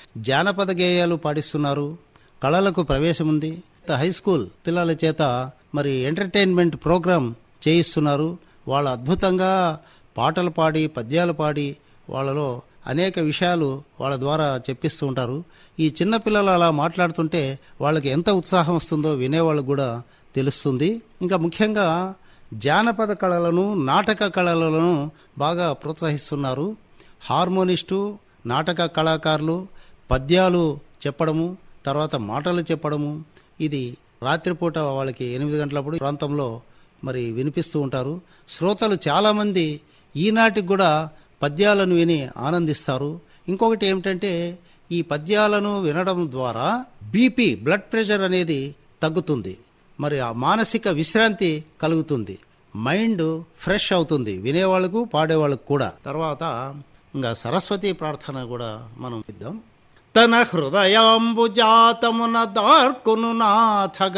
జానపద గేయాలు పాడిస్తున్నారు కళలకు ప్రవేశం ఉంది హై స్కూల్ పిల్లల చేత మరి ఎంటర్టైన్మెంట్ ప్రోగ్రాం చేయిస్తున్నారు వాళ్ళు అద్భుతంగా పాటలు పాడి పద్యాలు పాడి వాళ్ళలో అనేక విషయాలు వాళ్ళ ద్వారా చెప్పిస్తూ ఉంటారు ఈ చిన్న పిల్లలు అలా మాట్లాడుతుంటే వాళ్ళకి ఎంత ఉత్సాహం వస్తుందో వినేవాళ్ళకు కూడా తెలుస్తుంది ఇంకా ముఖ్యంగా జానపద కళలను నాటక కళలను బాగా ప్రోత్సహిస్తున్నారు హార్మోనిస్టు నాటక కళాకారులు పద్యాలు చెప్పడము తర్వాత మాటలు చెప్పడము ఇది రాత్రిపూట వాళ్ళకి ఎనిమిది గంటలప్పుడు ప్రాంతంలో మరి వినిపిస్తూ ఉంటారు శ్రోతలు చాలామంది ఈనాటికి కూడా పద్యాలను విని ఆనందిస్తారు ఇంకొకటి ఏమిటంటే ఈ పద్యాలను వినడం ద్వారా బీపీ బ్లడ్ ప్రెషర్ అనేది తగ్గుతుంది మరి ఆ మానసిక విశ్రాంతి కలుగుతుంది మైండ్ ఫ్రెష్ అవుతుంది వినేవాళ్ళకు పాడేవాళ్ళకు కూడా తర్వాత ఇంకా సరస్వతి ప్రార్థన కూడా మనం ఇద్దాం తన హృదయాంబు జాతమున దార్కును నాథగ